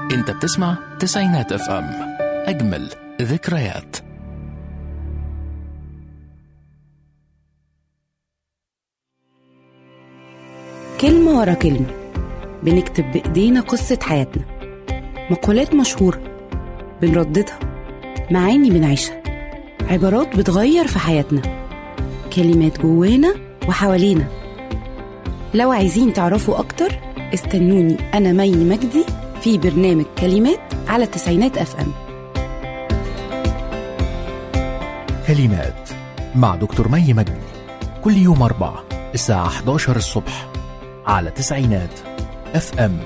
انت بتسمع تسعينات اف ام اجمل ذكريات كلمة ورا كلمة بنكتب بإيدينا قصة حياتنا مقولات مشهورة بنرددها معاني بنعيشها عبارات بتغير في حياتنا كلمات جوانا وحوالينا لو عايزين تعرفوا أكتر استنوني أنا مي مجدي في برنامج كلمات على التسعينات أف أم كلمات مع دكتور مي مجدي كل يوم أربعة الساعة 11 الصبح على تسعينات اف ام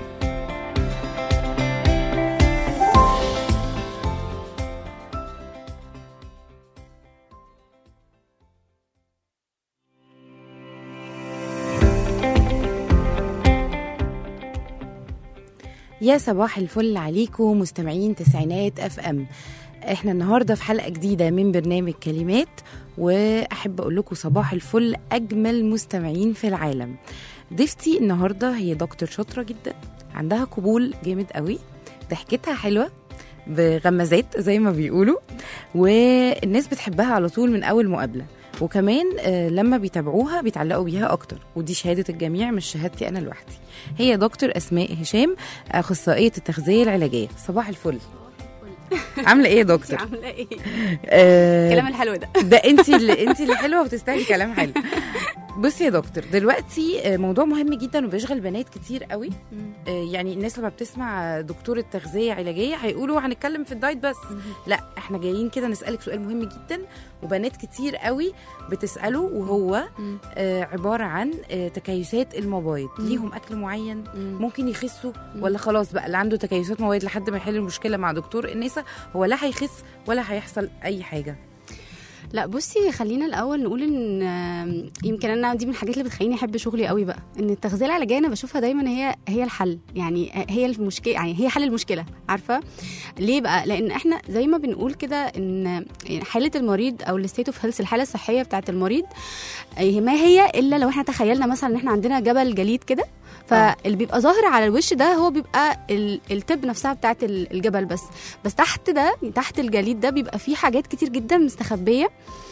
يا صباح الفل عليكم مستمعين تسعينات اف ام احنا النهارده في حلقه جديده من برنامج كلمات واحب اقول لكم صباح الفل اجمل مستمعين في العالم ضيفتي النهارده هي دكتور شاطره جدا عندها قبول جامد قوي ضحكتها حلوه بغمازات زي ما بيقولوا والناس بتحبها على طول من اول مقابله وكمان آه، لما بيتابعوها بيتعلقوا بيها اكتر ودي شهاده الجميع مش شهادتي انا لوحدي هي دكتور اسماء هشام اخصائيه التغذيه العلاجيه صباح الفل عامله ايه يا دكتور عامله ايه آه، الكلام الحلو ده ده انت اللي انت اللي حلوه وتستاهلي كلام حلو بصي يا دكتور دلوقتي آه، موضوع مهم جدا وبيشغل بنات كتير قوي آه، يعني الناس لما بتسمع دكتور التغذيه علاجيه هيقولوا هنتكلم في الدايت بس لا احنا جايين كده نسالك سؤال مهم جدا وبنات كتير قوي بتساله وهو مم. آه، عباره عن آه، تكيسات المبايض مم. ليهم اكل معين مم. ممكن يخسوا مم. ولا خلاص بقى اللي عنده تكيسات مبايض لحد ما يحل المشكله مع دكتور النساء هو لا هيخس ولا هيحصل اي حاجه لا بصي خلينا الاول نقول ان آم، يمكن انا دي من الحاجات اللي بتخليني احب شغلي قوي بقى ان التغذيه العلاجيه انا بشوفها دايما هي هي الحل يعني هي المشكله يعني هي حل المشكله عارفه ليه بقى لان احنا زي ما بنقول كده ان حاله المريض او الستيت اوف هيلث الحاله الصحيه بتاعه المريض آه، ما هي الا لو احنا تخيلنا مثلا ان احنا عندنا جبل جليد كده فاللي بيبقى ظاهر على الوش ده هو بيبقى ال- التب نفسها بتاعه ال- الجبل بس بس تحت ده تحت الجليد ده بيبقى فيه حاجات كتير جدا مستخبيه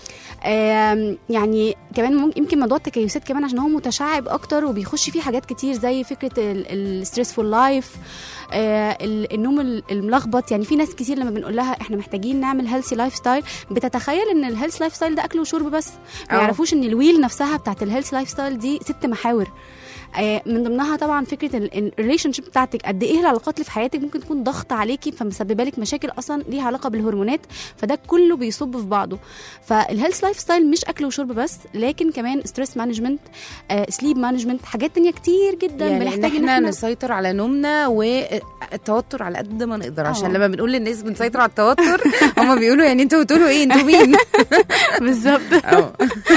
آم، يعني كمان ممكن يمكن موضوع التكيسات كمان عشان هو متشعب اكتر وبيخش فيه حاجات كتير زي فكره الستريسفول لايف النوم ال- الملخبط يعني في ناس كتير لما بنقول لها احنا محتاجين نعمل هيلثي لايف ستايل بتتخيل ان الهيلث لايف ستايل ده اكل وشرب بس ما أه. يعرفوش ان الويل نفسها بتاعت الهيلث لايف ستايل دي ست محاور آه، من ضمنها طبعا فكره الريليشن شيب بتاعتك قد ايه العلاقات اللي في حياتك ممكن تكون ضغط عليكي فمسببه لك مشاكل اصلا ليها علاقه بالهرمونات فده كله بيصب في بعضه فالهيلث لايف ستايل مش اكل وشرب بس لكن كمان ستريس مانجمنت سليب مانجمنت حاجات تانية كتير جدا يعني بنحتاج ان احنا نسيطر على نومنا والتوتر على قد ما نقدر عشان اه. لما بنقول للناس بنسيطر على التوتر هم بيقولوا يعني انتوا بتقولوا ايه انتوا مين بالظبط اه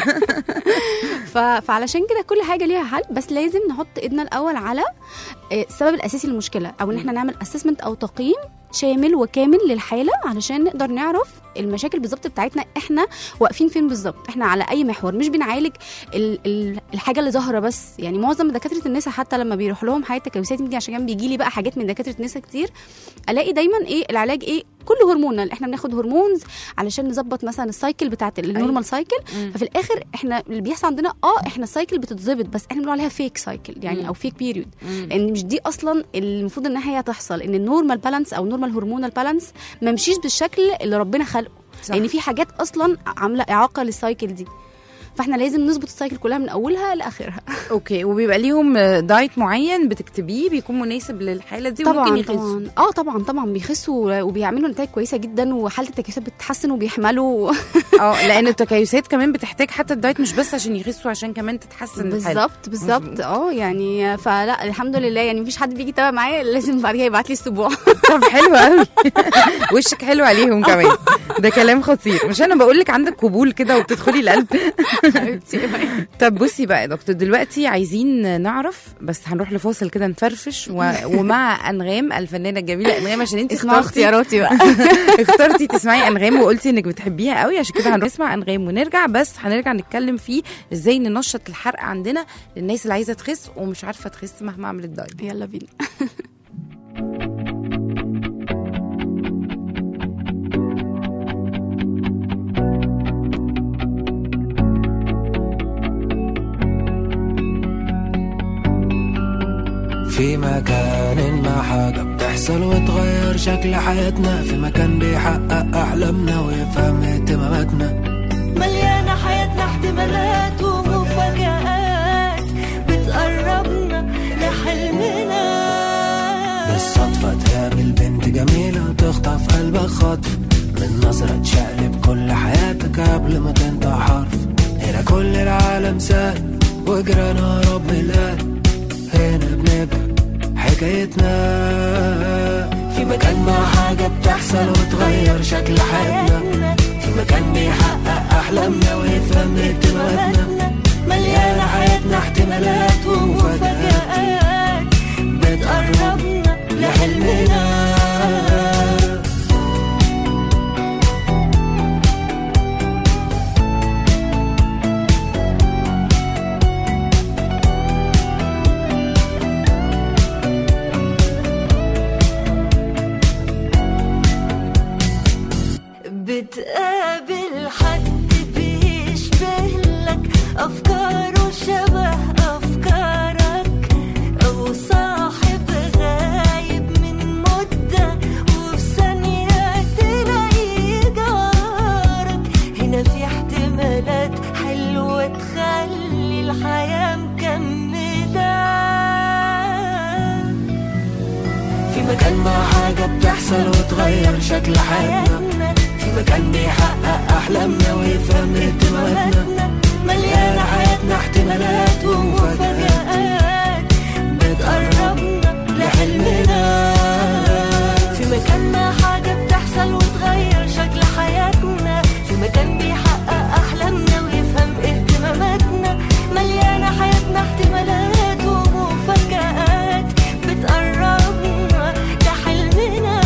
ف... فعلشان كده كل حاجه ليها حل بس لازم نحط ايدنا الاول على آه، السبب الاساسي للمشكله او ان احنا نعمل اسسمنت او تقييم شامل وكامل للحاله علشان نقدر نعرف المشاكل بالظبط بتاعتنا احنا واقفين فين بالظبط احنا على اي محور مش بنعالج ال... ال... الحاجه اللي ظاهره بس يعني معظم دكاتره النساء حتى لما بيروح لهم حياه تكيسات يمكن عشان كان بيجي لي بقى حاجات من دكاتره النساء كتير الاقي دايما ايه العلاج ايه كله هرمونال احنا بناخد هرمونز علشان نظبط مثلا السايكل بتاعت النورمال سايكل ففي الاخر احنا اللي بيحصل عندنا اه احنا السايكل بتتظبط بس احنا بنقول عليها فيك سايكل يعني مم. او فيك بيريود لان مش دي اصلا المفروض ان هي تحصل ان النورمال بالانس او نورمال هرمونال بالانس ما مشيش بالشكل اللي ربنا خلقه صح. لان في حاجات اصلا عامله اعاقه للسايكل دي فاحنا لازم نظبط السايكل كلها من اولها لاخرها اوكي وبيبقى ليهم دايت معين بتكتبيه بيكون مناسب للحاله دي وممكن طبعا يخسوا طبعا اه طبعا طبعا بيخسوا وبيعملوا نتائج كويسه جدا وحاله التكيسات بتتحسن وبيحملوا اه لان التكيسات كمان بتحتاج حتى الدايت مش بس عشان يخسوا عشان كمان تتحسن الحاله بالظبط بالظبط اه يعني فلا الحمد لله يعني مفيش حد بيجي يتابع معايا لازم بعد كده يبعت لي الاسبوع طب حلو قوي وشك حلو عليهم كمان ده كلام خطير مش انا بقول لك عندك قبول كده وبتدخلي القلب حبيبتي طب بصي بقى يا دكتور دلوقتي عايزين نعرف بس هنروح لفاصل كده نفرفش و... ومع انغام الفنانه الجميله انغام عشان انت اسمها اخترتي اختياراتي بقى اخترتي تسمعي انغام وقلتي انك بتحبيها قوي عشان كده هنروح نسمع انغام ونرجع بس هنرجع نتكلم فيه ازاي ننشط الحرق عندنا للناس اللي عايزه تخس ومش عارفه تخس مهما عملت دايت يلا بينا في مكان ما حاجة بتحصل وتغير شكل حياتنا في مكان بيحقق أحلامنا ويفهم اهتماماتنا مليانة حياتنا احتمالات ومفاجآت بتقربنا لحلمنا بالصدفة تقابل بنت جميلة وتخطف قلبك خطف من نظرة تشقلب كل حياتك قبل ما تنطق حرف هنا كل العالم سهل وجرانا رب القلب هنا بنبقى حكايتنا في مكان ما حاجة بتحصل وتغير شكل حياتنا في مكان بيحقق أحلامنا ويفهم اهتماماتنا مليانة حياتنا احتمالات ومفاجآت بتقربنا لحلمنا بتقابل حد بيشبه لك أفكاره شبه أفكارك أو صاحب غايب من مدة وفي ثانية تلاقيه جارك هنا في احتمالات حلوة تخلي الحياة مكملة في مكان ما حاجة بتحصل وتغير شكل حياتنا في مكان بيحقق أحلامنا ويفهم اهتماماتنا مليانة حياتنا احتمالات ومفاجآت بتقربنا لحلمنا في مكان ما حاجة بتحصل وتغير شكل حياتنا في مكان بيحقق أحلامنا ويفهم اهتماماتنا مليانة حياتنا احتمالات ومفاجآت بتقربنا لحلمنا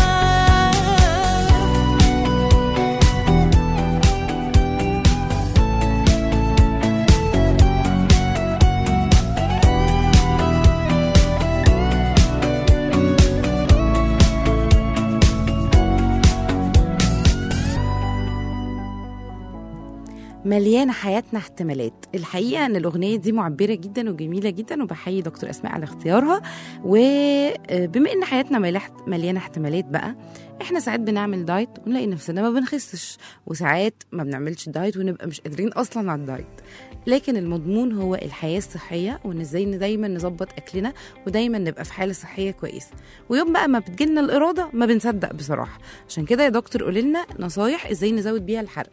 مليانه حياتنا احتمالات الحقيقه ان الاغنيه دي معبره جدا وجميله جدا وبحيي دكتور اسماء على اختيارها وبما ان حياتنا مليح- مليانه احتمالات بقى احنا ساعات بنعمل دايت ونلاقي نفسنا ما بنخسش وساعات ما بنعملش دايت ونبقى مش قادرين اصلا على الدايت لكن المضمون هو الحياه الصحيه وان ازاي إن دايما نظبط اكلنا ودايما نبقى في حاله صحيه كويسه ويوم بقى ما بتجيلنا الاراده ما بنصدق بصراحه عشان كده يا دكتور قولي لنا نصايح ازاي نزود بيها الحرق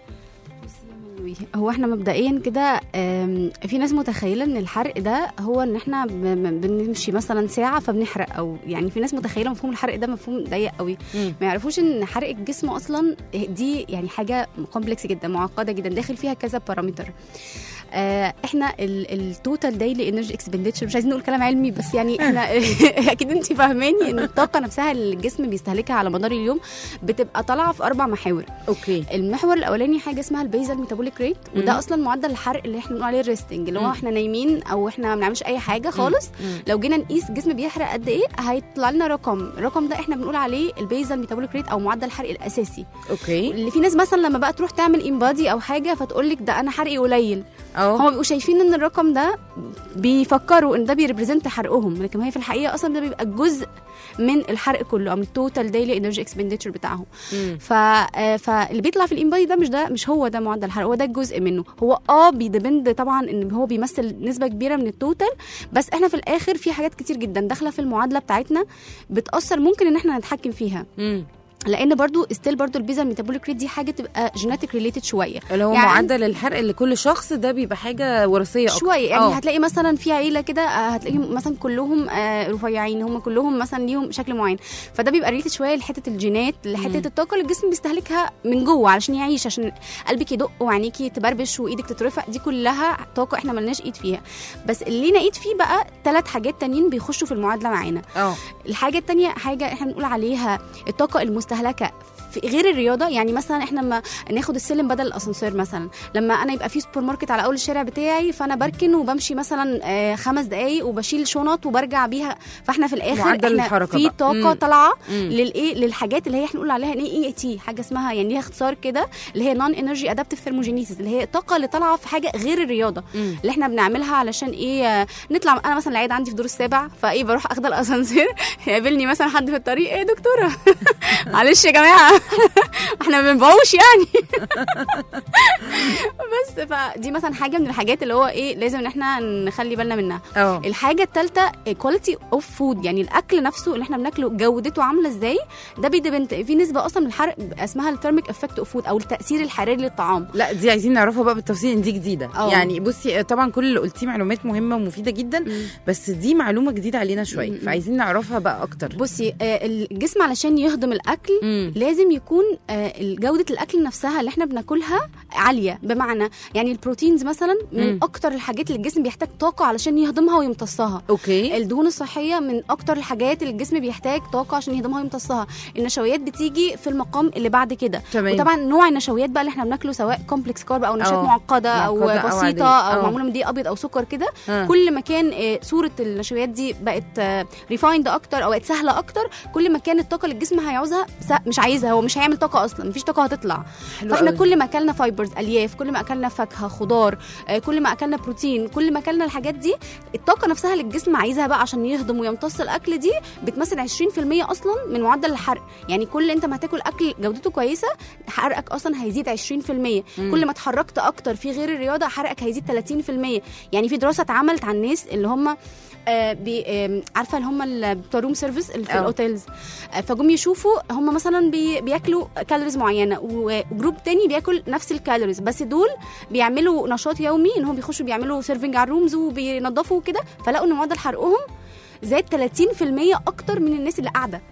هو احنا مبدئيا كده آم، في ناس متخيله ان الحرق ده هو ان احنا ب- ب- بنمشي مثلا ساعه فبنحرق او يعني في ناس متخيله مفهوم الحرق ده مفهوم ضيق قوي مم. ما يعرفوش ان حرق الجسم اصلا دي يعني حاجه كومبلكس جدا معقده جدا داخل فيها كذا بارامتر آه، احنا التوتال دايلي انرجي اكسبندتشر مش عايزين نقول كلام علمي بس يعني احنا اكيد انت فاهماني ان الطاقه نفسها اللي الجسم بيستهلكها على مدار اليوم بتبقى طالعه في اربع محاور اوكي المحور الاولاني حاجه اسمها البيزل ميتابوليك ريت وده مم. اصلا معدل الحرق اللي احنا بنقول عليه الريستنج اللي هو مم. احنا نايمين او احنا ما بنعملش اي حاجه خالص مم. لو جينا نقيس الجسم بيحرق قد ايه هيطلع لنا رقم الرقم ده احنا بنقول عليه البيزل ميتابوليك ريت او معدل الحرق الاساسي اوكي اللي في ناس مثلا لما بقى تروح تعمل انبادي او حاجه فتقول لك ده انا حرقي قليل اه هم بيبقوا شايفين ان الرقم ده بيفكروا ان ده بيريبريزنت حرقهم لكن هي في الحقيقه اصلا ده بيبقى جزء من الحرق كله او من التوتال دايلي انرجي اكسبندتشر بتاعهم مم. ف آه، فاللي بيطلع في الانبادي ده مش ده مش هو ده معدل الحرق هو ده جزء منه هو اه بيدبند طبعا ان هو بيمثل نسبه كبيره من التوتال بس احنا في الاخر في حاجات كتير جدا داخله في المعادله بتاعتنا بتاثر ممكن ان احنا نتحكم فيها مم. لان برضو ستيل برضو البيزا ميتابوليك ريت دي حاجه تبقى جيناتيك ريليتد شويه اللي هو يعني- معدل الحرق لكل شخص ده بيبقى حاجه وراثيه اكتر شويه يعني آه. هتلاقي مثلا في عيله كده آه، هتلاقيهم مثلا كلهم آه، رفيعين هم كلهم مثلا ليهم شكل معين فده بيبقى ريليتد شويه لحته الجينات لحته مم. الطاقه اللي الجسم بيستهلكها من جوه علشان يعيش عشان قلبك يدق وعينيكي تبربش وايدك تترفع دي كلها طاقه احنا ملناش ايد فيها بس اللي لينا ايد فيه بقى ثلاث حاجات تانيين بيخشوا في المعادله معانا اه الحاجه التانية حاجه احنا بنقول عليها الطاقه المستهلكه في غير الرياضه يعني مثلا احنا لما ناخد السلم بدل الاسانسير مثلا لما انا يبقى في سوبر ماركت على اول الشارع بتاعي فانا بركن وبمشي مثلا آه، خمس دقايق وبشيل شنط وبرجع بيها فاحنا في الاخر معدل احنا الحركة في بقى. طاقه مم. طالعه مم. للايه للحاجات اللي هي احنا نقول عليها ان اي اي تي حاجه اسمها يعني ليها اختصار كده اللي هي نون انرجي ادابتيف ثيرموجينيسيس اللي هي الطاقه اللي طالعه في حاجه غير الرياضه مم. اللي احنا بنعملها علشان ايه آه، نطلع انا مثلا العياده عندي في الدور السابع فايه بروح اخد الاسانسير يقابلني مثلا حد في الطريق ايه يا دكتوره معلش يا جماعه احنا ما بنبوش يعني بس فدي مثلا حاجه من الحاجات اللي هو ايه لازم ان احنا نخلي بالنا منها اه الحاجه الثالثه كواليتي اوف فود يعني الاكل نفسه اللي احنا بناكله جودته عامله ازاي ده بيدبنت في نسبه اصلا من الحرق اسمها الثيرميك افكت اوف فود او التاثير الحراري للطعام لا دي عايزين نعرفها بقى بالتفصيل ان دي جديده اه. يعني بصي طبعا كل اللي قلتيه معلومات مهمه ومفيده جدا بس دي معلومه جديده علينا شويه مم. فعايزين نعرفها بقى اكتر بصي آه، الجسم علشان يهضم الاكل مم. لازم يكون آه، جودة الأكل نفسها اللي احنا بناكلها عالية بمعنى يعني البروتينز مثلا من مم. أكتر الحاجات اللي الجسم بيحتاج طاقة علشان يهضمها ويمتصها اوكي الدهون الصحية من أكتر الحاجات اللي الجسم بيحتاج طاقة عشان يهضمها ويمتصها النشويات بتيجي في المقام اللي بعد كده تمام وطبعا نوع النشويات بقى اللي احنا بناكله سواء كومبلكس كارب او نشويات أو معقده او معقدة أو بسيطه عادية. او, أو. معموله من دقيق ابيض او سكر كده ها. كل ما كان آه، صوره النشويات دي بقت ريفايند اكتر او بقت سهله اكتر كل ما كان الطاقه اللي الجسم هيعوزها س- مش عايزها هو مش هيعمل طاقه اصلا مفيش طاقه هتطلع حلو فاحنا قوي. كل ما اكلنا فايبرز الياف كل ما اكلنا فاكهه خضار آه، كل ما اكلنا بروتين كل ما اكلنا الحاجات دي الطاقه نفسها اللي الجسم عايزها بقى عشان يهضم ويمتص الاكل دي بتمثل 20% اصلا من معدل الحرق يعني كل انت ما هتاكل اكل جودته كويسه حرقك اصلا هيزيد 20% كل ما اتحركت اكتر في غير الرياضه حرقك هيزيد 30% يعني في دراسه اتعملت عن الناس اللي هم آه بي آه عارفه اللي هم ال- بتوع روم سيرفيس اللي في أه. الاوتيلز آه فجم يشوفوا هم مثلا بي بياكلوا كالوريز معينه وجروب تاني بياكل نفس الكالوريز بس دول بيعملوا نشاط يومي ان هم بيخشوا بيعملوا سيرفنج على الرومز وبينظفوا كده فلقوا ان معدل حرقهم زاد 30% اكتر من الناس اللي قاعده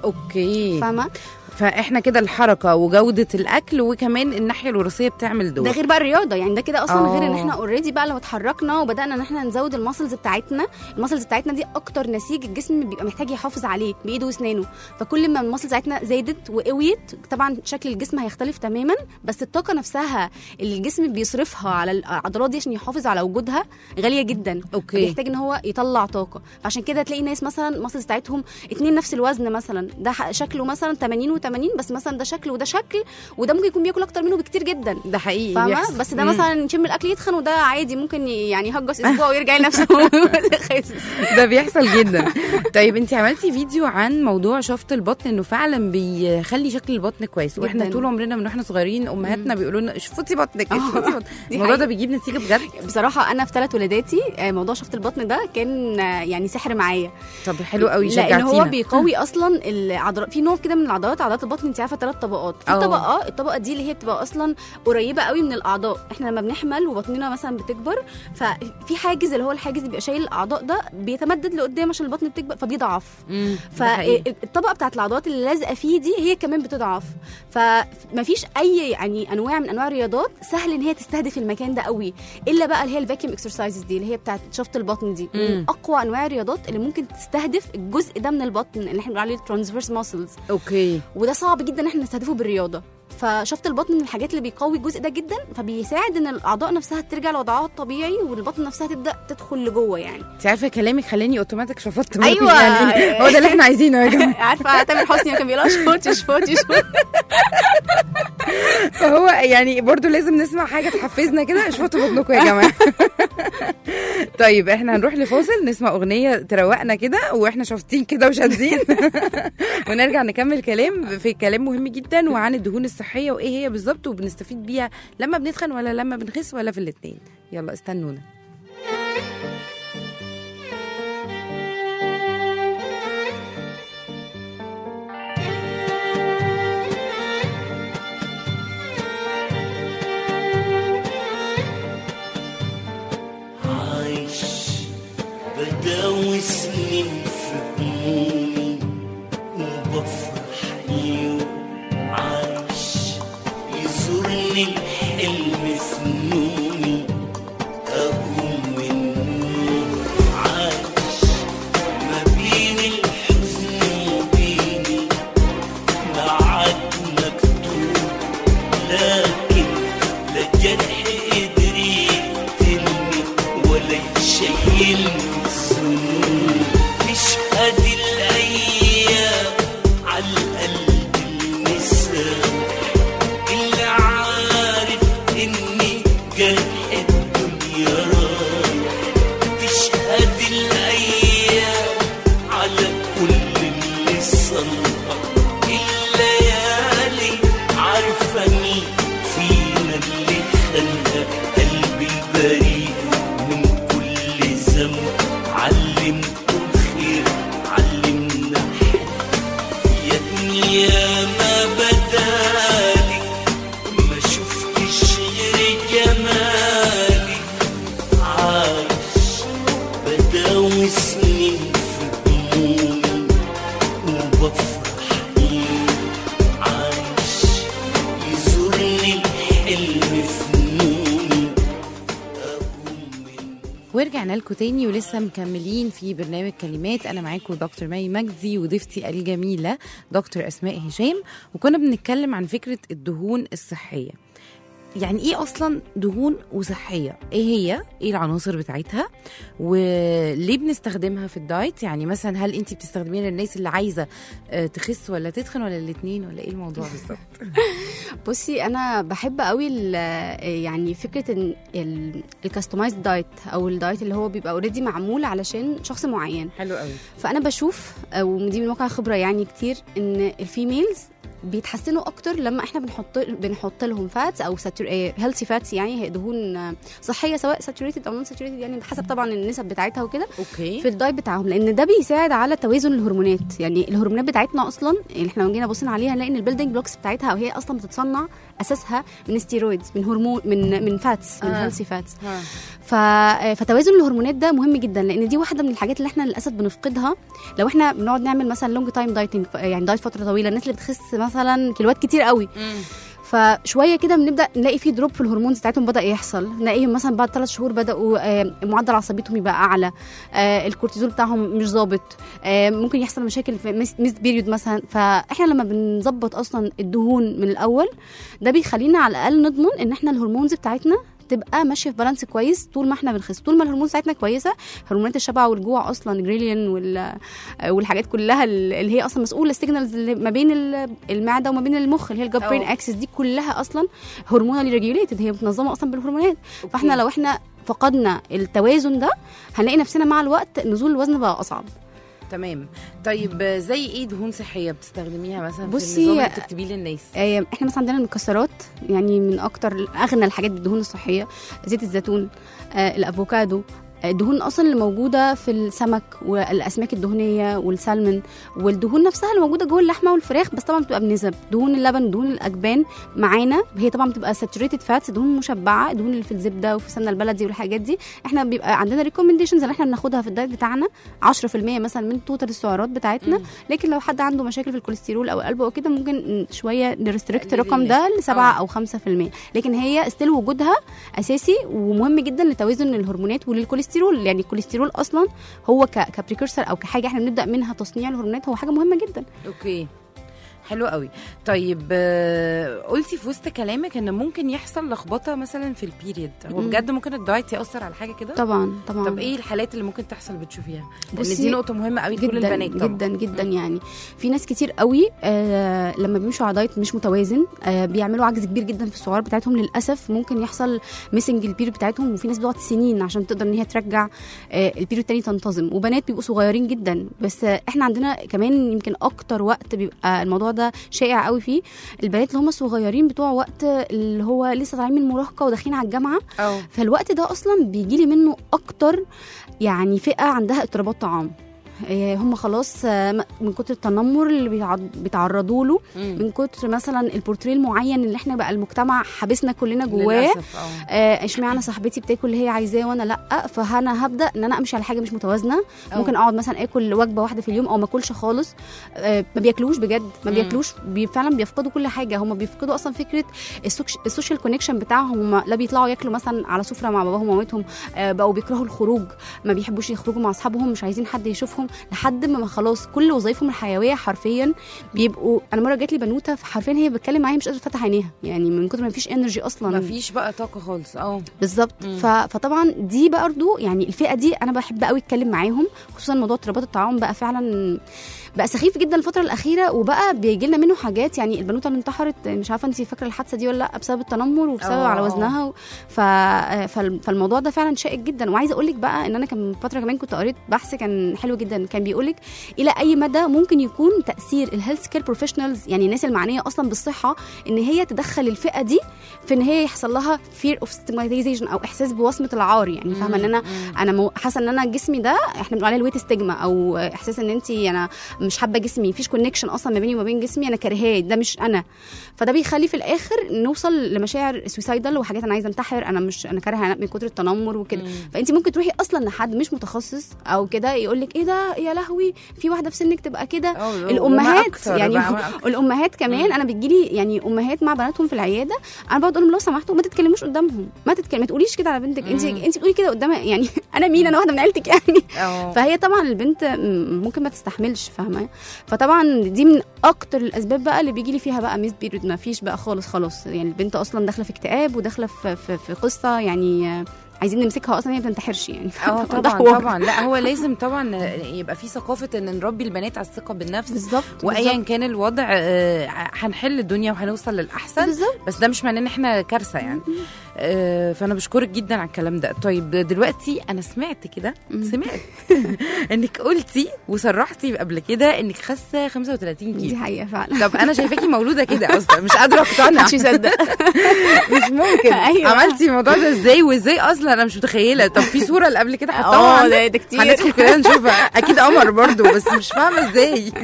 اوكي فاهمه فاحنا كده الحركه وجوده الاكل وكمان الناحيه الوراثيه بتعمل دور ده غير بقى الرياضه يعني ده كده اصلا آه. غير ان احنا اوريدي بقى لو اتحركنا وبدانا ان احنا نزود المسلز بتاعتنا المسلز بتاعتنا دي اكتر نسيج الجسم بيبقى محتاج يحافظ عليه بايده واسنانه فكل ما المسلز بتاعتنا زادت وقويت طبعا شكل الجسم هيختلف تماما بس الطاقه نفسها اللي الجسم بيصرفها على العضلات دي عشان يحافظ على وجودها غاليه جدا أوكي. بيحتاج ان هو يطلع طاقه فعشان كده تلاقي ناس مثلا المسلز بتاعتهم اتنين نفس الوزن مثلا ده ح- شكله مثلا 80 و80 بس مثلا ده شكل وده شكل وده ممكن يكون بياكل اكتر منه بكتير جدا ده حقيقي فاهمه بيحصل. بس ده مم. مثلا يشم الاكل يتخن وده عادي ممكن ي- يعني يهجس اسبوع ويرجع لنفسه خاسس ده بيحصل جدا طيب انت عملتي فيديو عن موضوع شفط البطن انه فعلا بيخلي شكل البطن كويس واحنا جداً. طول عمرنا من واحنا صغيرين امهاتنا بيقولوا لنا اشفطي بطنك آه. اشفطي بطنك دي الموضوع ده حقيقة. بيجيب نتيجه بجد بصراحه انا في ثلاث ولاداتي آه، موضوع شفط البطن ده كان آه، يعني سحر معايا طب حلو قوي لان هو شجعتينا بيقوي اصلا العضلات في نوع كده من العضلات عضلات البطن انت عارفه ثلاث طبقات في أه. طبقه الطبقه دي اللي هي بتبقى اصلا قريبه قوي من الاعضاء احنا لما بنحمل وبطننا مثلا بتكبر ففي حاجز اللي هو الحاجز اللي بيبقى شايل الاعضاء ده بيتمدد لقدام عشان البطن بتكبر فبيضعف مم، ده حقيقي. فالطبقه بتاعت العضلات اللي لازقه فيه دي هي كمان بتضعف فمفيش اي يعني انواع من انواع الرياضات سهل ان هي تستهدف المكان ده قوي الا بقى اللي هي الفاكيوم اكسرسايزز دي اللي هي بتاعت شفط البطن دي من مم. اقوى انواع الرياضات اللي ممكن تستهدف الجزء ده من البطن اللي احنا بنقول عليه الترانسفيرس ماسلز اوكي وده صعب جدا ان احنا نستهدفه بالرياضه فشفط البطن من الحاجات اللي بيقوي الجزء ده جدا فبيساعد ان الاعضاء نفسها ترجع لوضعها الطبيعي والبطن نفسها تبدا تدخل لجوه يعني انت عارفه كلامك خلاني اوتوماتيك شفطت بطني أيوة. يعني هو ده اللي احنا عايزينه يا جماعه عارفه تامر حسني كان بيقول شفوتي شفوتي شفوتي فهو يعني برضو لازم نسمع حاجه تحفزنا كده اشفطوا بطنكم يا جماعه طيب احنا هنروح لفاصل نسمع اغنيه تروقنا كده واحنا شافطين كده وشادين ونرجع نكمل كلام في كلام مهم جدا وعن الدهون الصحيه وايه هي بالظبط وبنستفيد بيها لما بنتخن ولا لما بنخس ولا في الاثنين يلا استنونا عايش بداوي سنين في همومي وبفرح يوم عايش يزورني الحلم في نومي أقوم من النوم عايش ما بين الحزن وبيني معاك مكتوب علمته خير علمنا حب يا دنيا ما بدالي ما شفتش غير جمالي عايش بداوي سنين في همومي وبفرح يوم عايش يزورني الحلم في نومي أقوم من ورجعنا لكم تاني ولسه مكملين في برنامج كلمات انا معاكم دكتور مي مجدي وضيفتي الجميله دكتور اسماء هشام وكنا بنتكلم عن فكره الدهون الصحيه يعني ايه اصلا دهون وصحيه ايه هي ايه العناصر بتاعتها وليه بنستخدمها في الدايت يعني مثلا هل انت بتستخدميها للناس اللي عايزه آه، تخس ولا تتخن ولا الاثنين ولا ايه الموضوع بالظبط بصي انا بحب قوي ال- يعني فكره ان الكاستمايز دايت او الدايت اللي هو بيبقى اوريدي معمول علشان شخص معين حلو قوي فانا بشوف آه، ودي من واقع خبره يعني كتير ان الفيميلز بيتحسنوا اكتر لما احنا بنحط بنحط لهم فاتس او هيلثي فاتس يعني هي دهون آه، صحيه سواء ساتوريتد او نون ساتوريتد يعني بحسب طبعا النسب بتاعتها وكده اوكي في الدايت بتاعهم لان ده بيساعد على توازن الهرمونات يعني الهرمونات بتاعتنا اصلا اللي احنا لو جينا بصينا عليها نلاقي ان البيلدينج بلوكس بتاعتها وهي اصلا بتتصنع اساسها من ستيرويدز من هرمون من من فاتس من آه. هيلثي فاتس ها. ف... فتوازن الهرمونات ده مهم جدا لان دي واحده من الحاجات اللي احنا للاسف بنفقدها لو احنا بنقعد نعمل مثلا لونج تايم دايتنج يعني دايت فتره طويله الناس اللي بتخس مثلا كيلوات كتير قوي فشويه كده بنبدا نلاقي في دروب في الهرمونز بتاعتهم بدا يحصل نلاقيهم مثلا بعد ثلاث شهور بداوا آه، معدل عصبيتهم يبقى اعلى آه، الكورتيزول بتاعهم مش ظابط آه، ممكن يحصل مشاكل في ميس, ميس بيريود مثلا فاحنا لما بنظبط اصلا الدهون من الاول ده بيخلينا على الاقل نضمن ان احنا الهرمونز بتاعتنا تبقى ماشيه في بالانس كويس طول ما احنا بنخس طول ما الهرمون بتاعتنا كويسه هرمونات الشبع والجوع اصلا جريليان وال والحاجات كلها اللي هي اصلا مسؤوله السيجنالز اللي ما بين ال- المعده وما بين المخ اللي هي الجاب برين أه. اكسس دي كلها اصلا هرمونالي ريجوليتد هي متنظمه اصلا بالهرمونات فاحنا لو احنا فقدنا التوازن ده هنلاقي نفسنا مع الوقت نزول الوزن بقى اصعب تمام طيب آه، زي ايه دهون صحيه بتستخدميها مثلا في بصي، النظام اللي بتكتبيه للناس آه، احنا مثلا عندنا المكسرات يعني من اكتر اغنى الحاجات بالدهون الصحيه زيت الزيتون آه، الافوكادو آه، الدهون اصلا اللي موجوده في السمك والاسماك الدهنيه والسلمون والدهون نفسها اللي موجوده جوه اللحمه والفراخ بس طبعا بتبقى بنسب دهون اللبن دهون الاجبان معانا هي طبعا بتبقى ساتوريتد فاتس دهون مشبعه الدهون اللي في الزبده وفي السمنه البلدي والحاجات دي احنا بيبقى عندنا ريكومنديشنز اللي احنا بناخدها في الدايت بتاعنا 10% مثلا من توتال السعرات بتاعتنا مم. لكن لو حد عنده مشاكل في الكوليسترول او القلب او كده ممكن شويه نرستريكت تقللي الرقم ده النسبة. لسبعة آه. او 5% لكن هي استيل وجودها اساسي ومهم جدا لتوازن الهرمونات وللكوليسترول يعني الكوليسترول اصلا هو ك كبريكورسر او كحاجه احنا بنبدا منها تصنيع الهرمونات هو حاجه مهمه جدا اوكي حلو قوي طيب آه، قلتي في وسط كلامك ان ممكن يحصل لخبطه مثلا في البيريد هو مم. بجد ممكن الدايت ياثر على حاجه كده طبعا طبعا طب ايه الحالات اللي ممكن تحصل بتشوفيها لان بصي، دي نقطه مهمه قوي لكل جدا البنات طبعا جدا جدا يعني في ناس كتير قوي آه لما بيمشوا على دايت مش متوازن آه بيعملوا عجز كبير جدا في السعرات بتاعتهم للاسف ممكن يحصل ميسنج البيريود بتاعتهم وفي ناس بتقعد سنين عشان تقدر ان هي ترجع آه البيريود التاني تنتظم وبنات بيبقوا صغيرين جدا بس آه احنا عندنا كمان يمكن اكتر وقت بيبقى الموضوع ده شائع قوي فيه البنات اللي هم الصغيرين بتوع وقت اللي هو لسه طالعين من المراهقه وداخلين على الجامعه اه فالوقت ده اصلا بيجي لي منه اكتر يعني فئه عندها اضطرابات طعام إيه، هم خلاص آه، م- من كتر التنمر اللي بيتعض- بيتعرضوا له مم. من كتر مثلا البورتريه المعين اللي احنا بقى المجتمع حابسنا كلنا جواه للأسف، اه آه، اشمعنى صاحبتي بتاكل اللي هي عايزاه وانا لا فانا هبدا ان انا امشي على حاجه مش متوازنه أو. ممكن اقعد مثلا اكل وجبه واحده في اليوم او ما اكلش خالص آه، ما بياكلوش بجد ما مم. بياكلوش بي فعلا بيفقدوا كل حاجه هم بيفقدوا اصلا فكره السوكش- السوشيال كونكشن بتاعهم هم لا بيطلعوا ياكلوا مثلا على سفره مع باباهم ومامتهم آه، بقوا بيكرهوا الخروج ما بيحبوش يخرجوا مع اصحابهم مش عايزين حد يشوفهم لحد ما خلاص كل وظائفهم الحيويه حرفيا بيبقوا انا مره جات لي بنوته حرفيا هي بتتكلم معايا مش قادره تفتح عينيها يعني من كتر ما فيش انرجي اصلا مفيش بقى طاقه خالص اه بالظبط مم. ف... فطبعا دي برضو يعني الفئه دي انا بحب قوي اتكلم معاهم خصوصا موضوع اضطرابات الطعام بقى فعلا بقى سخيف جدا الفتره الاخيره وبقى بيجي لنا منه حاجات يعني البنوته اللي انتحرت مش عارفه انت فاكره الحادثه دي ولا لا بسبب التنمر وبسبب آه، على آه. وزنها و... ف... فال- فالموضوع ده فعلا شائك جدا وعايزه اقول لك بقى ان انا كان من فتره كمان كنت قريت بحث كان حلو جدا كان بيقول لك الى اي مدى ممكن يكون تاثير الهيلث كير بروفيشنالز يعني الناس المعنيه اصلا بالصحه ان هي تدخل الفئه دي في ان هي يحصل لها fear of stigmatization او احساس بوصمه العار يعني فاهمه ان انا انا مو- حاسه ان انا جسمي ده احنا بنقول عليه الويت ستيجما او احساس ان انت انا مش حابه جسمي مفيش كونكشن اصلا ما بيني وما بين جسمي انا كارهاه ده مش انا فده بيخلي في الاخر نوصل لمشاعر سويسايدال وحاجات انا عايزه انتحر انا مش انا كارهه من كتر التنمر وكده فانت ممكن تروحي اصلا لحد مش متخصص او كده يقول لك ايه ده يا لهوي في واحده في سنك تبقى كده أو- الامهات أكتر يعني بقى، ما أكتر. الامهات كمان انا بتجيلي يعني امهات مع بناتهم في العياده انا بقعد اقول لهم لو سمحتوا ما تتكلموش قدامهم ما تتكلم ما تقوليش كده على بنتك انت انت بتقولي كده قدامها يعني انا مين انا واحده من عيلتك يعني أو. فهي طبعا البنت م- ممكن ما تستحملش فاهمه فطبعا دي من اكتر الاسباب بقى اللي بيجي لي فيها بقى ميس بيريود ما فيش بقى خالص خلاص يعني البنت اصلا داخله في اكتئاب وداخله في, في, في قصه يعني آه، عايزين نمسكها اصلا هي ما بتنتحرش يعني اه ده طبعا حوار. طبعا لا هو لازم طبعا يبقى في ثقافه ان نربي البنات على الثقه بالنفس بالظبط وايا بالظبط. كان الوضع آه، هنحل الدنيا وهنوصل للاحسن بالظبط بس ده مش معناه ان احنا كارثه يعني آه، فانا بشكرك جدا على الكلام ده طيب دلوقتي انا سمعت كده مم. سمعت انك قلتي وصرحتي قبل كده انك خاسه 35 دي كيلو حقيقه فعلا طب انا شايفاكي مولوده كده اصلا مش قادره اقتنع محدش يصدق مش ممكن أيوة. عملتي الموضوع ده ازاي وازاي اصلا انا مش متخيله طب في صوره اللي قبل كده حطاها اه عندك؟ ده ده كتير هندخل كلنا نشوفها اكيد قمر برضو بس مش فاهمه ازاي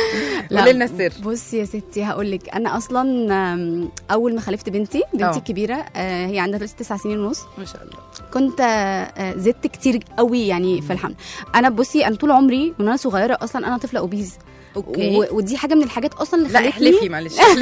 لا، قولي لنا السر بصي يا ستي هقول لك انا اصلا آم، اول ما خلفت بنتي اه. بنتي الكبيره آه، هي عندها دلوقتي تسع سنين ونص ما شاء الله كنت آه، آه، زدت كتير قوي يعني في الحمل انا بصي انا طول عمري من وانا صغيره اصلا انا طفله اوبيز اوكي و- ودي حاجه من الحاجات اصلا اللي لا خلتني احلفي معلش احلفي.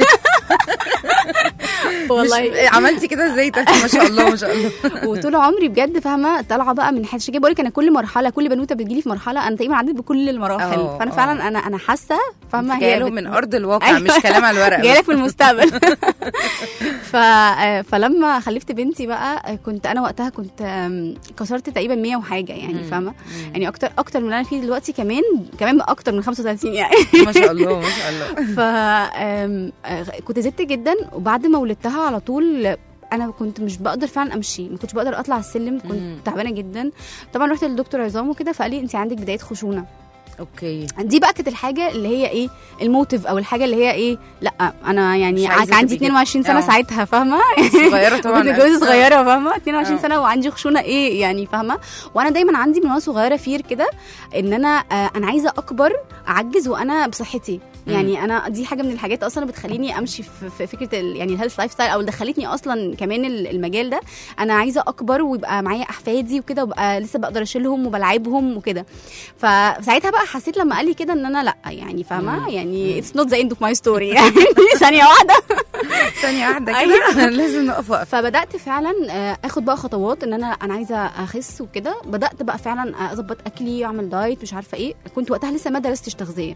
والله مش- عملتي كده ازاي طيب ما شاء الله ما شاء الله وطول عمري بجد فاهمه طالعه بقى من حاجه كده بقول لك انا كل مرحله كل بنوته بتجيلي في مرحله انا تقريبا عديت بكل المراحل اه، فانا اه. فعلا انا انا حاسه فاهمه جايه هي له بت- من ارض الواقع أيوة. مش كلام على الورق جايه بس. لك في المستقبل ف... آه، فلما خلفت بنتي بقى آه، كنت انا وقتها كنت آم، كسرت تقريبا 100 وحاجه يعني فاهمه يعني اكتر اكتر من اللي انا فيه دلوقتي كمان كمان اكتر من 35 يعني ما شاء الله ما شاء الله ف آم، آه، كنت زدت جدا وبعد ما ولدتها على طول انا كنت مش بقدر فعلا امشي ما كنتش بقدر اطلع السلم مم. كنت تعبانه جدا طبعا رحت للدكتور عظام وكده فقال لي انت عندك بدايه خشونه اوكي دي بقى كانت الحاجه اللي هي ايه الموتيف او الحاجه اللي هي ايه لا انا يعني مش عايزة كان عندي تبقي كده. 22 سنه اه. ساعتها فاهمه صغيره طبعا كنت جوزي صغيره فاهمه 22 اه. سنه وعندي خشونه ايه يعني فاهمه وانا دايما عندي من وانا صغيره فير كده ان انا آه انا عايزه اكبر اعجز وانا بصحتي يعني انا دي حاجه من الحاجات اصلا اللي بتخليني امشي في, في فكره ال يعني الهيلث لايف ستايل او اللي دخلتني اصلا كمان ال- المجال ده انا عايزه اكبر ويبقى معايا احفادي وكده وابقى لسه بقدر اشيلهم وبلعبهم وكده فساعتها بقى حسيت لما قال لي كده ان انا لا يعني فاهمه يعني اتس نوت ذا اند اوف ماي ستوري يعني ثانيه واحده ثانيه واحده كده أيوة. لازم نقف وقف فبدات فعلا آه، اخد بقى خطوات ان انا انا عايزه اخس وكده بدات بقى فعلا اظبط اكلي واعمل دايت مش عارفه ايه كنت وقتها لسه ما درستش تغذيه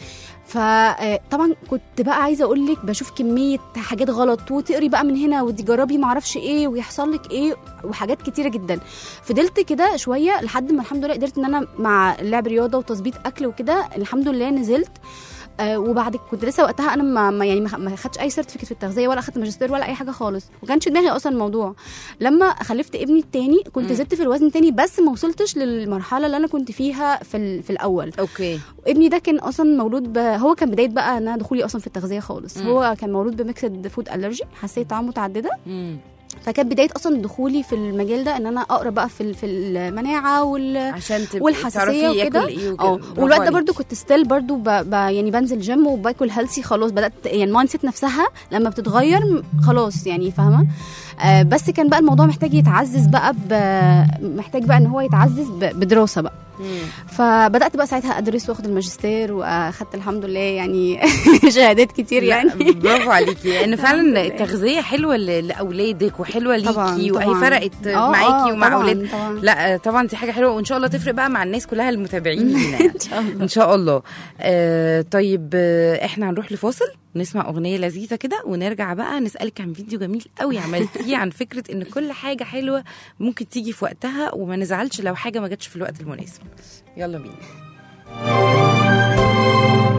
فطبعا كنت بقى عايزه اقول لك بشوف كميه حاجات غلط وتقري بقى من هنا وتجربي ما اعرفش ايه ويحصل لك ايه وحاجات كتيره جدا فضلت كده شويه لحد ما الحمد لله قدرت ان انا مع لعب رياضه وتظبيط اكل وكده الحمد لله نزلت آه وبعد كنت لسه وقتها انا ما ما- يعني ما خ- ما خدتش اي سيرتيفيكت في التغذيه ولا اخدت ماجستير ولا اي حاجه خالص ما كانش دماغي اصلا الموضوع لما خلفت ابني التاني كنت مم. زدت في الوزن تاني بس ما وصلتش للمرحله اللي انا كنت فيها في ال- في الاول اوكي ابني ده كان اصلا مولود ب... هو كان بدايه بقى ان انا دخولي اصلا في التغذيه خالص مم. هو كان مولود بميكسد فود الرجي حساسيه طعام متعدده مم. فكانت بدايه اصلا دخولي في المجال ده ان انا اقرا بقى في ال- في المناعه وال عشان تبقي والحساسية تعرفي وكده. ياكل ايه وكده اه برافو والوقت ده عليكي. برضو كنت ستيل برضو ب... ب... يعني بنزل جيم وباكل هيلثي خلاص بدات يعني المايند سيت نفسها لما بتتغير م- خلاص يعني فاهمه آه بس كان بقى الموضوع محتاج يتعزز بقى ب... محتاج بقى ان هو يتعزز ب... بدراسه بقى مم. فبدات بقى ساعتها ادرس واخد الماجستير واخدت الحمد لله يعني شهادات كتير لا، يعني برافو عليكي لان فعلا لله. التغذيه حلوه ل- لاولادك وحلوه طبعاً، ليكي وهي طبعاً. فرقت آه، معاكي آه، ومع طبعاً، اولادك طبعاً. لا طبعا دي حاجه حلوه وان شاء الله تفرق بقى مع الناس كلها المتابعين لينا يعني. ان شاء الله ان شاء الله آه طيب آه احنا هنروح لفاصل نسمع اغنيه لذيذه كده ونرجع بقى نسالك عن فيديو جميل قوي عملتيه عن فكره ان كل حاجه حلوه ممكن تيجي في وقتها وما نزعلش لو حاجه ما جاتش في الوقت المناسب يلا بينا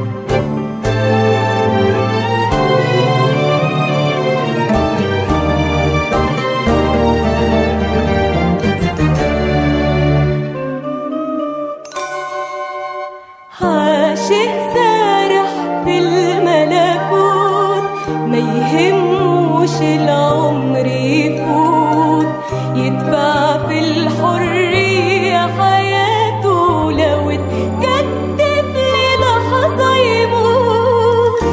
يهموش العمر يفوت يدفع في الحرية حياته لو اتكتب للحظة يموت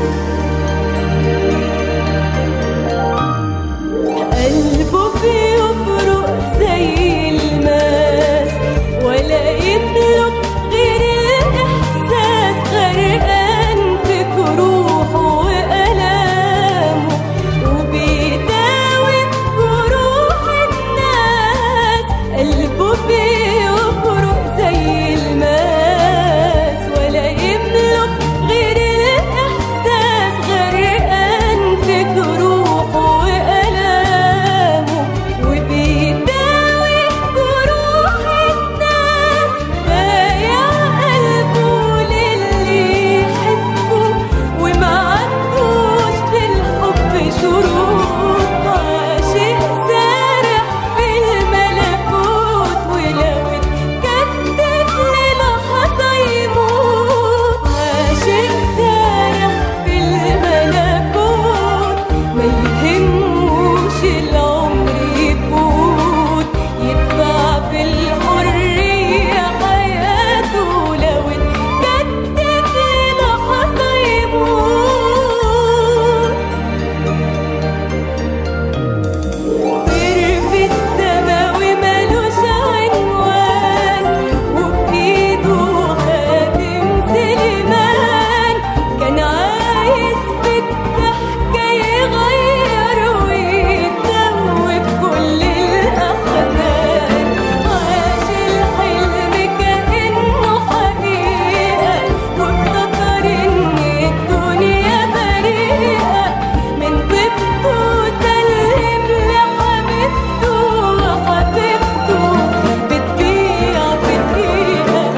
قلبه بيبرق زي الماس ولا يملك غير الإحساس غرقان في جروحه وألامه وبيداوي جروح الناس قلبه بيبرق زي الماس ولا يملك غير الإحساس غرقان في جروحه وألامه وبيداوي جروح الناس بايع قلبه للي يحبه وما عندوش بالحب شروط عاشق سارح في الملكوت ولو اتكتب للحظة يموت عاشق سارح في الملكوت ما يهموش العمر يفوت يدفع في الحرية حياته لو اتكتب للحظة يموت طير في السما ومالوش عنوان وبإيده خاتم سليمان كان عايز بالضحكة يغير ويتوب كل الأحزان عاش الحلم كأنه حقيقة وافتكر إن الدنيا بريئة من طيبته سلم لحبيبته وحبيبته بتبيع في دقيقة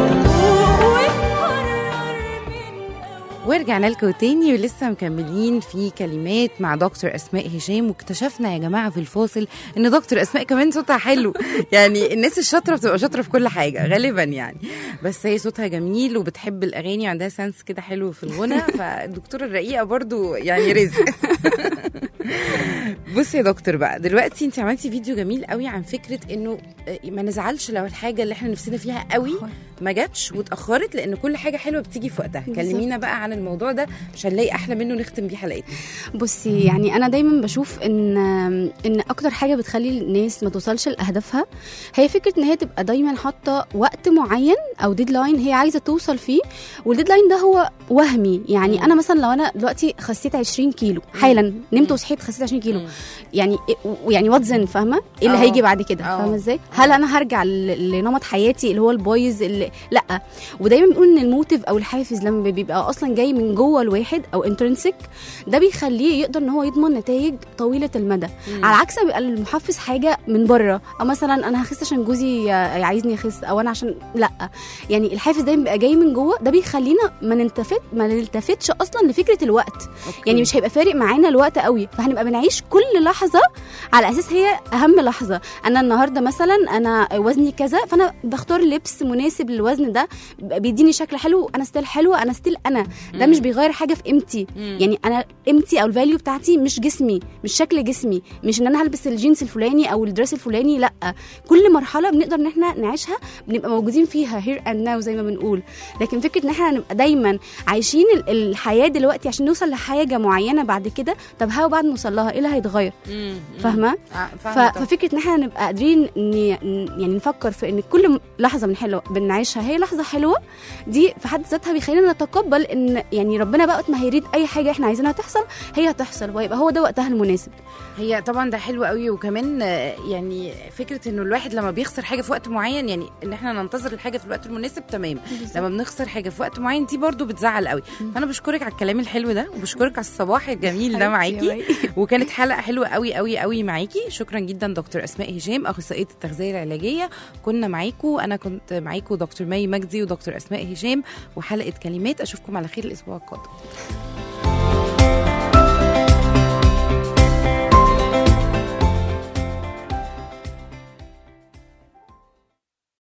وتحرر من ورجعنا لكم تاني ولسه مكملين في كلمات مع دكتور اسماء هشام واكتشفنا يا جماعه في الفاصل ان دكتور اسماء كمان صوتها حلو يعني الناس الشاطره بتبقى شاطره في كل حاجه غالبا يعني بس هي صوتها جميل وبتحب الاغاني وعندها سنس كده حلو في الغنى فالدكتوره الرقيقه برضو يعني رزق بصي يا دكتور بقى دلوقتي انت عملتي فيديو جميل قوي عن فكره انه آه، ما نزعلش لو الحاجه اللي احنا نفسنا فيها قوي ما جاتش واتاخرت لان كل حاجه حلوه بتيجي في وقتها بالظبط. كلمينا بقى عن الموضوع ده مش هنلاقي احلى منه نختم بيه حلقتنا بصي يعني انا دايما بشوف ان ان اكتر حاجه بتخلي الناس ما توصلش لاهدافها هي فكره ان هي تبقى دايما حاطه وقت معين او ديدلاين هي عايزه توصل فيه والديدلاين ده هو وهمي يعني مم. انا مثلا لو انا دلوقتي خسيت 20 كيلو حالا نمت وصحيت خسيت 20 كيلو يعني يعني واتزن فاهمه ايه اللي آه. هيجي بعد كده آه. فاهمه ازاي هل انا هرجع ل- لنمط حياتي اللي هو البايظ اللي لا ودايما بنقول ان الموتيف او الحافز لما بيبقى اصلا جاي من جوه الواحد او انترنسك ده بيخليه يقدر ان هو يضمن نتائج طويله المدى مم. على عكس ما بيبقى المحفز حاجه من بره او مثلا انا هخس عشان جوزي عايزني اخس او انا عشان لا يعني الحافز دايما بيبقى جاي من جوه ده بيخلينا ما نلتفت ما نلتفتش اصلا لفكره الوقت أوكي. يعني مش هيبقى فارق معانا الوقت قوي فهنبقى بنعيش كل لحظه على اساس هي اهم لحظه انا النهارده مثلا انا وزني كذا فانا بختار لبس مناسب للوزن ده بيديني شكل حلو انا ستيل حلوه انا ستيل انا ده مم. مش بيغير حاجه في قيمتي مم. يعني انا قيمتي او الفاليو بتاعتي مش جسمي مش شكل جسمي مش ان انا هلبس الجينز الفلاني او الدريس الفلاني لا كل مرحله بنقدر ان احنا نعيشها بنبقى موجودين فيها هير اند ناو زي ما بنقول لكن فكره ان احنا نبقى دايما عايشين ال- الحياه دلوقتي عشان نوصل لحاجه معينه بعد كده طب هاو بعد ما نوصل لها ايه اللي هيتغير مم. مم. فاهمه آه، ف- فاهمة طبعاً. ففكره ان احنا نبقى قادرين ن- يعني نفكر في ان كل لحظه بنحلو بنعيشها هي لحظه حلوه دي في حد ذاتها بيخلينا نتقبل ان يعني ربنا بقى وقت ما هيريد اي حاجه احنا عايزينها تحصل هي هتحصل ويبقى هو ده وقتها المناسب هي طبعا ده حلو قوي وكمان آه، يعني فكره انه الواحد لما بيخسر حاجه في وقت معين يعني ان احنا ننتظر الحاجه في الوقت المناسب تمام لما بنخسر حاجه في وقت معين دي برضو بتزعل قوي فانا بشكرك على الكلام الحلو ده وبشكرك على الصباح الجميل ده معاكي وكانت حلقه حلوه قوي قوي قوي معاكي شكرا جدا دكتور اسماء هشام اخصائيه التغذيه العلاجيه كنا معاكم انا كنت معاكم دكتور مي مجدي ودكتور اسماء هشام وحلقه كلمات اشوفكم على خير الاسبوع القادم